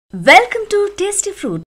welcome to tasty fruit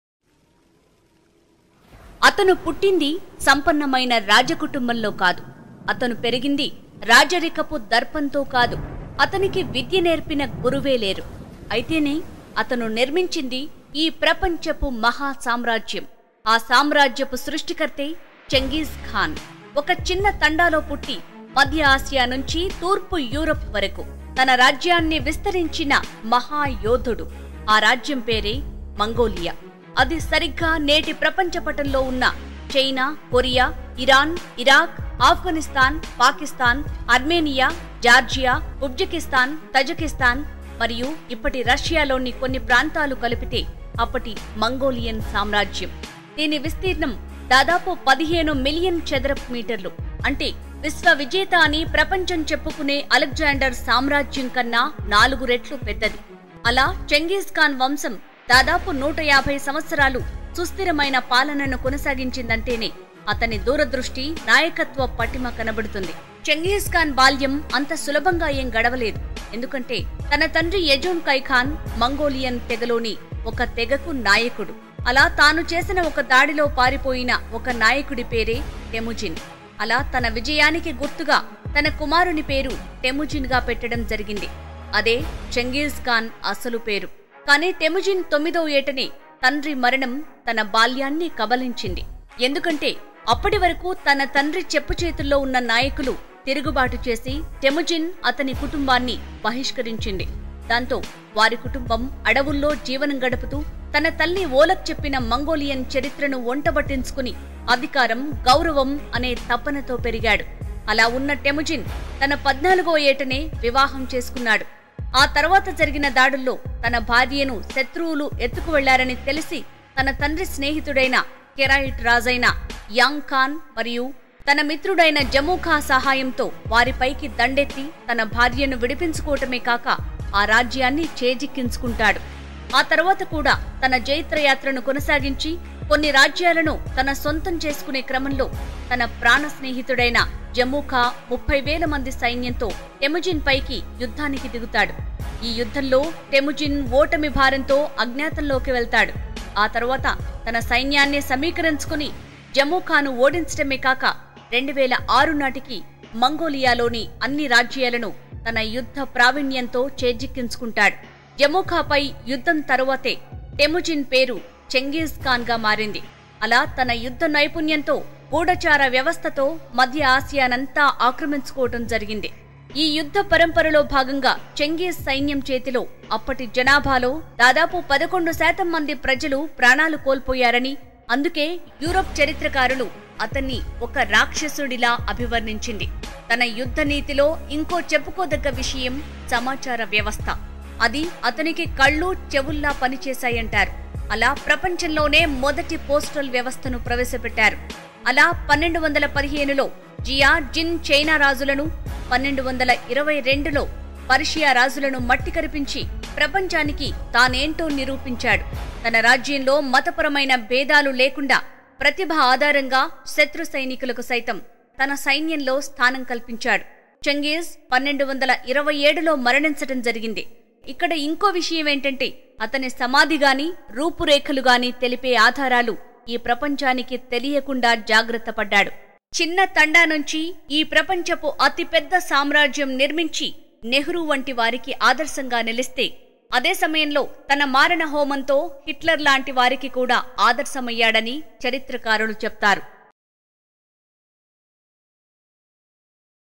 అతను పుట్టింది సంపన్నమైన రాజకుటుంబంలో కాదు అతను పెరిగింది రాజరికపు దర్పంతో కాదు అతనికి విద్య నేర్పిన గురువే లేరు అయితేనే అతను నిర్మించింది ఈ ప్రపంచపు మహా సామ్రాజ్యం ఆ సామ్రాజ్యపు సృష్టికర్తే చెంగీజ్ ఖాన్ ఒక చిన్న తండాలో పుట్టి మధ్య ఆసియా నుంచి తూర్పు యూరప్ వరకు తన రాజ్యాన్ని విస్తరించిన మహాయోధుడు ఆ రాజ్యం పేరే మంగోలియా అది సరిగ్గా నేటి ప్రపంచ పటంలో ఉన్న China Korea Iran Iraq Afghanistan Pakistan Armenia Georgia Uzbekistan Tajikistan మరియు ఇప్పటి రష్యాలోని కొన్ని ప్రాంతాలు కలిపితే అప్పటి మంగోలియన్ సామ్రాజ్యం దీని విస్తీర్ణం దాదాపు పదిహేను మిలియన్ చదరపు మీటర్లు అంటే విశ్వ విజేత అని ప్రపంచం చెప్పుకునే అలెగ్జాండర్ సామ్రాజ్యం కన్నా నాలుగు రెట్లు పెద్దది అలా చెంగీజ్ ఖాన్ వంశం దాదాపు నూట యాభై సంవత్సరాలు సుస్థిరమైన పాలనను కొనసాగించిందంటేనే అతని దూరదృష్టి నాయకత్వ పటిమ కనబడుతుంది చెంగీజ్ ఖాన్ బాల్యం అంత సులభంగా ఏం గడవలేదు ఎందుకంటే తన తండ్రి యజూన్ కై ఖాన్ మంగోలియన్ తెగలోని ఒక తెగకు నాయకుడు అలా తాను చేసిన ఒక దాడిలో పారిపోయిన ఒక నాయకుడి పేరే టెముజిన్ అలా తన విజయానికి గుర్తుగా తన కుమారుని పేరు టెముజిన్ గా పెట్టడం జరిగింది అదే చెంగీజ్ ఖాన్ అసలు పేరు కానీ టెముజిన్ తొమ్మిదో ఏటనే తండ్రి మరణం తన బాల్యాన్ని కబలించింది ఎందుకంటే అప్పటి వరకు తన తండ్రి చెప్పు చేతుల్లో ఉన్న నాయకులు తిరుగుబాటు చేసి టెముజిన్ అతని కుటుంబాన్ని బహిష్కరించింది దాంతో వారి కుటుంబం అడవుల్లో జీవనం గడుపుతూ తన తల్లి ఓలక్ చెప్పిన మంగోలియన్ చరిత్రను వంటబట్టించుకుని అధికారం గౌరవం అనే తపనతో పెరిగాడు అలా ఉన్న టెముజిన్ తన పద్నాలుగో ఏటనే వివాహం చేసుకున్నాడు ఆ తర్వాత జరిగిన దాడుల్లో తన భార్యను శత్రువులు ఎత్తుకు వెళ్లారని తెలిసి తన తండ్రి స్నేహితుడైన కెరాయిట్ రాజైన యాంగ్ ఖాన్ మరియు తన మిత్రుడైన జమూఖా సహాయంతో వారిపైకి దండెత్తి తన భార్యను విడిపించుకోవటమే కాక ఆ రాజ్యాన్ని చేజిక్కించుకుంటాడు ఆ తర్వాత కూడా తన జైత్రయాత్రను కొనసాగించి కొన్ని రాజ్యాలను తన సొంతం చేసుకునే క్రమంలో తన ప్రాణ స్నేహితుడైన జమూఖా ముప్పై వేల మంది సైన్యంతో టెముజిన్ పైకి యుద్ధానికి దిగుతాడు ఈ యుద్ధంలో టెముజిన్ ఓటమి భారంతో అజ్ఞాతంలోకి వెళ్తాడు ఆ తర్వాత తన సైన్యాన్ని సమీకరించుకుని జమూఖాను ఓడించడమే కాక రెండు వేల ఆరు నాటికి మంగోలియాలోని అన్ని రాజ్యాలను తన యుద్ధ ప్రావీణ్యంతో చేజిక్కించుకుంటాడు జమూఖాపై యుద్ధం తరువాతే టెముజిన్ పేరు చెంగీజ్ ఖాన్ గా మారింది అలా తన యుద్ధ నైపుణ్యంతో గూఢచార వ్యవస్థతో మధ్య ఆసియానంతా ఆక్రమించుకోవటం జరిగింది ఈ యుద్ధ పరంపరలో భాగంగా చెంగీజ్ సైన్యం చేతిలో అప్పటి జనాభాలో దాదాపు పదకొండు శాతం మంది ప్రజలు ప్రాణాలు కోల్పోయారని అందుకే యూరప్ చరిత్రకారులు అతన్ని ఒక రాక్షసుడిలా అభివర్ణించింది తన యుద్ధ నీతిలో ఇంకో చెప్పుకోదగ్గ విషయం సమాచార వ్యవస్థ అది అతనికి కళ్ళు చెవుల్లా పనిచేశాయంటారు అలా ప్రపంచంలోనే మొదటి పోస్టల్ వ్యవస్థను ప్రవేశపెట్టారు అలా పన్నెండు వందల పదిహేనులో జియా జిన్ చైనా రాజులను పన్నెండు వందల ఇరవై రెండులో పర్షియా రాజులను మట్టి కరిపించి ప్రపంచానికి తానేంటో నిరూపించాడు తన రాజ్యంలో మతపరమైన భేదాలు లేకుండా ప్రతిభ ఆధారంగా శత్రు సైనికులకు సైతం తన సైన్యంలో స్థానం కల్పించాడు చెంగీజ్ పన్నెండు వందల ఇరవై ఏడులో మరణించటం జరిగింది ఇక్కడ ఇంకో విషయం ఏంటంటే అతని సమాధి గాని రూపురేఖలు గాని తెలిపే ఆధారాలు ఈ ప్రపంచానికి తెలియకుండా జాగ్రత్త పడ్డాడు చిన్న తండా నుంచి ఈ ప్రపంచపు అతిపెద్ద సామ్రాజ్యం నిర్మించి నెహ్రూ వంటి వారికి ఆదర్శంగా నిలిస్తే అదే సమయంలో తన మారణ హోమంతో హిట్లర్ లాంటి వారికి కూడా ఆదర్శమయ్యాడని చరిత్రకారులు చెప్తారు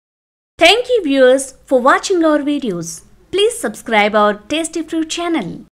thank you viewers for watching our videos please subscribe our tasty fruit channel